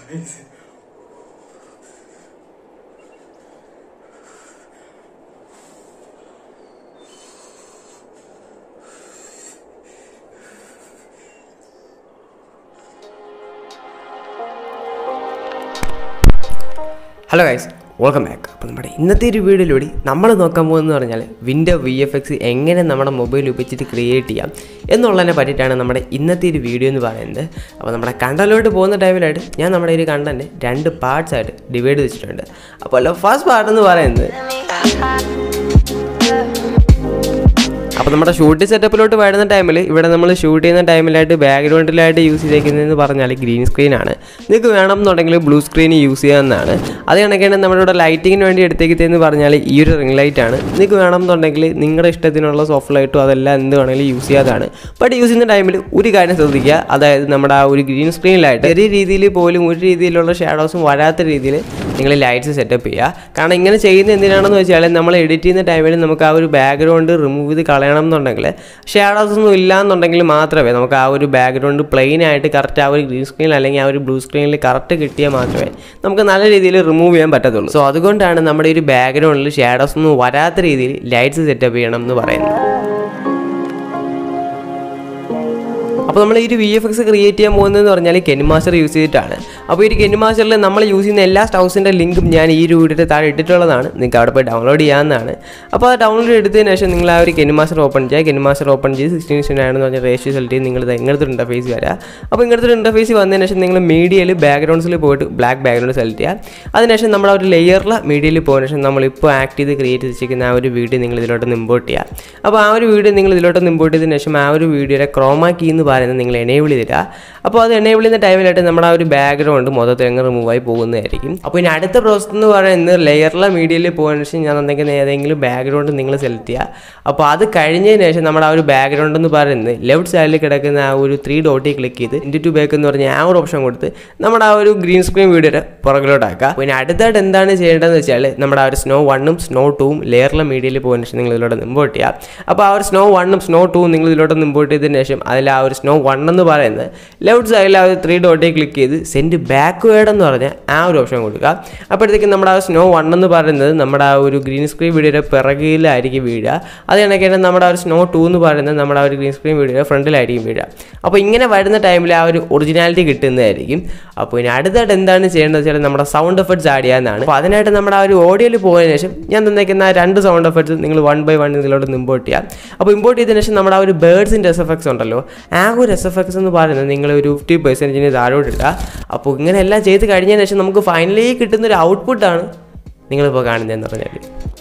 hello guys welcome back അപ്പോൾ നമ്മുടെ ഇന്നത്തെ ഒരു വീഡിയോയിലൂടെ നമ്മൾ നോക്കാൻ പോകുന്നത് പറഞ്ഞാൽ വിൻഡോ വി എഫ് എക്സ് എങ്ങനെ നമ്മുടെ മൊബൈൽ ഉപയോഗിച്ചിട്ട് ക്രിയേറ്റ് ചെയ്യാം എന്നുള്ളതിനെ പറ്റിയിട്ടാണ് നമ്മുടെ ഇന്നത്തെ ഒരു വീഡിയോ എന്ന് പറയുന്നത് അപ്പോൾ നമ്മുടെ കണ്ടന്റിലോട്ട് പോകുന്ന ടൈമിലായിട്ട് ഞാൻ നമ്മുടെ ഒരു കണ്ടന്റ് രണ്ട് പാർട്സ് ആയിട്ട് ഡിവൈഡ് വെച്ചിട്ടുണ്ട് അപ്പോൾ ഫസ്റ്റ് പാർട്ട് എന്ന് പറയുന്നത് അപ്പോൾ നമ്മുടെ ഷൂട്ട് സെറ്റപ്പിലോട്ട് വരുന്ന ടൈമിൽ ഇവിടെ നമ്മൾ ഷൂട്ട് ചെയ്യുന്ന ടൈമിലായിട്ട് ബാക്ക്ഗ്രൗണ്ടിലായിട്ട് യൂസ് ചെയ്തേക്കുന്നതെന്ന് പറഞ്ഞാൽ ഗ്രീൻ സ്ക്രീനാണ് നിങ്ങൾക്ക് വേണമെന്നുണ്ടെങ്കിൽ ബ്ലൂ സ്ക്രീൻ യൂസ് ചെയ്യാവുന്നതാണ് അത് കണക്കാണ് നമ്മുടെ ഇവിടെ ലൈറ്റിങ്ങിന് വേണ്ടി എടുത്തേക്കുന്നതെന്ന് പറഞ്ഞാൽ ഈ ഒരു റിംഗ് ലൈറ്റ് ആണ് നിങ്ങൾക്ക് വേണമെന്നുണ്ടെങ്കിൽ നിങ്ങളുടെ ഇഷ്ടത്തിനുള്ള സോഫ്റ്റ് ലൈറ്റും അതെല്ലാം എന്ത് വേണമെങ്കിലും യൂസ് ചെയ്യാതാണ് ബട്ട് യൂസ് ചെയ്യുന്ന ടൈമിൽ ഒരു കാര്യം ശ്രദ്ധിക്കുക അതായത് നമ്മുടെ ആ ഒരു ഗ്രീൻ സ്ക്രീനിലായിട്ട് ചെറിയ രീതിയിൽ പോലും ഒരു രീതിയിലുള്ള ഷാഡോസും വരാത്ത രീതിയിൽ നിങ്ങൾ ലൈറ്റ്സ് സെറ്റപ്പ് ചെയ്യുക കാരണം ഇങ്ങനെ ചെയ്യുന്നത് എന്തിനാണെന്ന് വെച്ചാൽ നമ്മൾ എഡിറ്റ് ചെയ്യുന്ന ടൈമിൽ നമുക്ക് ആ ഒരു ബാക്ക്ഗ്രൗണ്ട് റിമൂവ് ചെയ്ത് കളയണം എന്നുണ്ടെങ്കിൽ ഷാഡോസ് ഒന്നും ഇല്ല എന്നുണ്ടെങ്കിൽ മാത്രമേ നമുക്ക് ആ ഒരു ബാക്ക്ഗ്രൗണ്ട് പ്ലെയിൻ ആയിട്ട് കറക്റ്റ് ആ ഒരു ഗ്രീൻ സ്ക്രീൻ അല്ലെങ്കിൽ ആ ഒരു ബ്ലൂ സ്ക്രീനിൽ കറക്റ്റ് കിട്ടിയാൽ മാത്രമേ നമുക്ക് നല്ല രീതിയിൽ റിമൂവ് ചെയ്യാൻ പറ്റത്തുള്ളൂ സോ അതുകൊണ്ടാണ് നമ്മുടെ ഒരു ബാക്ക്ഗ്രൗണ്ടിൽ ഷാഡോസ് ഒന്നും വരാത്ത രീതിയിൽ ലൈറ്റ്സ് സെറ്റപ്പ് ചെയ്യണം എന്ന് പറയുന്നത് അപ്പോൾ നമ്മൾ ഈ ഒരു വി എഫ് എക്സ് ക്രിയേറ്റ് ചെയ്യാൻ പോകുന്നതെന്ന് പറഞ്ഞാൽ കെനിമാസ്റ്റർ യൂസ് ചെയ്തിട്ടാണ് അപ്പോൾ ഈ ഒരു കെനിമാസ്റ്ററിൽ നമ്മൾ യൂസ് ചെയ്യുന്ന എല്ലാ സ്റ്റൗസിൻ്റെ ലിങ്കും ഞാൻ ഈ ഒരു വീഡിയോയുടെ താഴെ ഇട്ടിട്ടുള്ളതാണ് നിങ്ങൾക്ക് അവിടെ പോയി ഡൗൺലോഡ് ചെയ്യാവുന്നതാണ് അപ്പോൾ ആ ഡൗൺലോഡ് എടുത്തതിന് ശേഷം നിങ്ങൾ ആ ഒരു കെനിമാസ്റ്റർ ഓപ്പൺ ചെയ്യുക കെനിമാസ്റ്റർ ഓപ്പൺ ചെയ്ത് സിക്സ്റ്റീൻ ഇഷ്യൻ ആണെന്ന് പറഞ്ഞാൽ റേഷ്യോ സെലക്ട് ചെയ്ത് നിങ്ങൾ ഇങ്ങനത്തെ ഒരു ഇൻ്റർഫേസ് വരിക അപ്പോൾ ഇങ്ങനത്തെ ഒരു ഇൻ്റർഫേസ് വന്നതിന് ശേഷം നിങ്ങൾ മീഡിയയിൽ ബാക്ക്ഗ്രൗണ്ട്സിൽ പോയിട്ട് ബ്ലാക്ക് ബാക്ക്ഗ്രൗണ്ട് സെലക്ട് ചെയ്യുക അതിനുശേഷം നമ്മൾ ആ ഒരു ലെയറിൽ മീഡിയയിൽ പോയതിനു ശേഷം നമ്മളിപ്പോൾ ആക്ട് ചെയ്ത് ക്രിയേറ്റ് ചെയ്തിരിക്കുന്ന ആ ഒരു വീഡിയോ നിങ്ങൾ ഇതിലോട്ട് ഇമ്പോർട്ട് ചെയ്യുക അപ്പോൾ ആ ഒരു വീഡിയോ നിങ്ങൾ ഇതിലോട്ട് ഇമ്പോർട്ട് ചെയ്തതിന് ശേഷം ആ ഒരു വീഡിയോയുടെ ക്രോമാ കീ എന്ന് പറയുന്നത് നിങ്ങൾ എനേബിൾ ചെയ്തില്ല അപ്പോൾ അത് എനേബിൾ ചെയ്യുന്ന ടൈമിലായിട്ട് നമ്മുടെ ആ ഒരു ബാക്ക്ഗ്രൗണ്ട് മൊത്തത്തിൽ അങ്ങ് റിമൂവ് ആയി പോകുന്നതായിരിക്കും അപ്പോൾ ഇനി അടുത്ത പ്രോസസ് എന്ന് പറയുന്നത് ലെയറിലെ മീഡിയയിൽ പോകുന്നതിന് ശേഷം ഞാൻ തന്നിരിക്കുന്ന ഏതെങ്കിലും ബാക്ക്ഗ്രൗണ്ട് നിങ്ങൾ സെലക്ട് ചെയ്യുക അപ്പോൾ അത് കഴിഞ്ഞതിന് ശേഷം നമ്മുടെ ആ ഒരു ബാക്ക്ഗ്രൗണ്ട് എന്ന് പറയുന്നത് ലെഫ്റ്റ് സൈഡിൽ കിടക്കുന്ന ആ ഒരു ത്രീ ഡോട്ടിൽ ക്ലിക്ക് ചെയ്ത് ഇൻറ്റു ടു ബാക്ക് എന്ന് പറഞ്ഞ ആ ഒരു ഓപ്ഷൻ കൊടുത്ത് നമ്മുടെ ആ ഒരു ഗ്രീൻ സ്ക്രീൻ വീഡിയോയുടെ പുറകിലോട്ടാക്കുക പിന്നെ അടുത്തായിട്ട് എന്താണ് ചെയ്യേണ്ടതെന്ന് വെച്ചാൽ നമ്മുടെ ആ ഒരു സ്നോ വണ്ണും സ്നോ ടൂവും ലെയറിലെ മീഡിയയിൽ പോകുന്നതിന് ശേഷം നിങ്ങൾ ഇതിലോട്ട് ഇമ്പോർട്ട് ചെയ്യുക അപ്പോൾ ആ ഒരു സ്നോ വണ്ണും സ്നോ ടൂവും നിങ്ങൾ ഇതിലോട്ട് ഇമ്പോർട്ട് ചെയ്തതിന് ശേഷം അതിൽ ആ ഒരു സ്നോ വൺ എന്ന് പറയുന്നത് ലെഫ്റ്റ് സൈഡിൽ ആ ഒരു ത്രീ ഡോട്ടിൽ ക്ലിക്ക് ചെയ്ത് സെൻഡ് ബാക്ക്വേഡ് എന്ന് പറഞ്ഞ ആ ഒരു ഓപ്ഷൻ കൊടുക്കുക അപ്പോഴത്തേക്കും നമ്മുടെ ആ സ്നോ വൺ എന്ന് പറയുന്നത് നമ്മുടെ ആ ഒരു ഗ്രീൻ സ്ക്രീൻ വീഡിയോയുടെ പിറകിലായിരിക്കും വീഴുക അത് കണക്കാണ് നമ്മുടെ ആ ഒരു സ്നോ ടു എന്ന് പറയുന്നത് നമ്മുടെ ആ ഒരു ഗ്രീൻ സ്ക്രീൻ വീഡിയോയുടെ ഫ്രണ്ടിലായിരിക്കും വീഴുക അപ്പോൾ ഇങ്ങനെ വരുന്ന ടൈമിൽ ആ ഒരു ഒറിജിനാലിറ്റി കിട്ടുന്നതായിരിക്കും അപ്പോൾ ഇനി അടുത്തായിട്ട് എന്താണ് ചെയ്യേണ്ടത് വെച്ചാൽ നമ്മുടെ സൗണ്ട് എഫക്ട്സ് ആഡ് ചെയ്യാനാണ് അപ്പോൾ അതിനായിട്ട് നമ്മുടെ ആ ഒരു ഓഡിയോയിൽ പോയതിനു ശേഷം ഞാൻ തന്നേക്കുന്ന ആ രണ്ട് സൗണ്ട് എഫക്ട്സ് നിങ്ങൾ വൺ ബൈ വൺ ഇതിലോട്ട് ഇമ്പോർട്ട് ചെയ്യാം അപ്പോൾ ഇമ്പോർട്ട് ചെയ്തതിനു ശേഷം നമ്മുടെ ആ ഒരു ബേർഡ്സിൻ്റെ എസ് എഫക്ട്സ് ഉണ്ടല്ലോ ആ ഒരു എസ് എഫക്ട്സ് എന്ന് പറയുന്നത് നിങ്ങൾ ഒരു ഫിഫ്റ്റി പെർസെൻറ്റേജിന് താഴോട്ട് ഇടുക അപ്പോൾ ഇങ്ങനെ എല്ലാം ചെയ്ത് കഴിഞ്ഞതിന് ശേഷം നമുക്ക് ഫൈനലി കിട്ടുന്ന ഒരു ഔട്ട്പുട്ടാണ് നിങ്ങളിപ്പോൾ കാണുന്നതെന്ന് പറഞ്ഞാൽ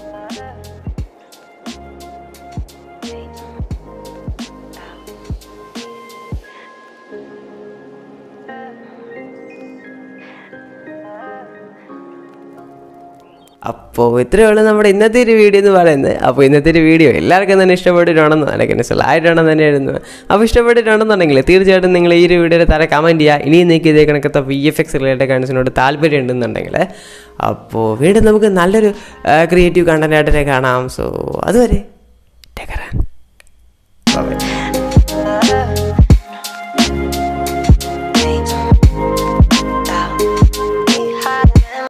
അപ്പോൾ ഇത്രയേ ഉള്ളൂ നമ്മുടെ ഇന്നത്തെ ഒരു വീഡിയോ എന്ന് പറയുന്നത് അപ്പോൾ ഇന്നത്തെ ഒരു വീഡിയോ എല്ലാവർക്കും തന്നെ ഇഷ്ടപ്പെട്ടിട്ടുണ്ടെന്ന് അല്ലെങ്കിൽ മനസ്സിലായിട്ടുണ്ടെന്ന് തന്നെയായിരുന്നു അപ്പോൾ ഇഷ്ടപ്പെട്ടിട്ടുണ്ടെന്നുണ്ടെങ്കിൽ തീർച്ചയായിട്ടും നിങ്ങൾ ഈ ഒരു വീഡിയോയുടെ താഴെ കമൻറ്റ് ചെയ്യുക ഇനിയും നിങ്ങൾക്ക് ഇതേ കണക്കത്തെ വി എഫ് എക്സ് റിലേറ്റഡ് കണ്ടൻസിനോട് താല്പര്യം ഉണ്ടെന്നുണ്ടെങ്കിൽ അപ്പോൾ വീണ്ടും നമുക്ക് നല്ലൊരു ക്രിയേറ്റീവ് കണ്ടൻറ്റായിട്ട് കാണാം സോ അതുവരെ ടേക്കറാൻ ബൈ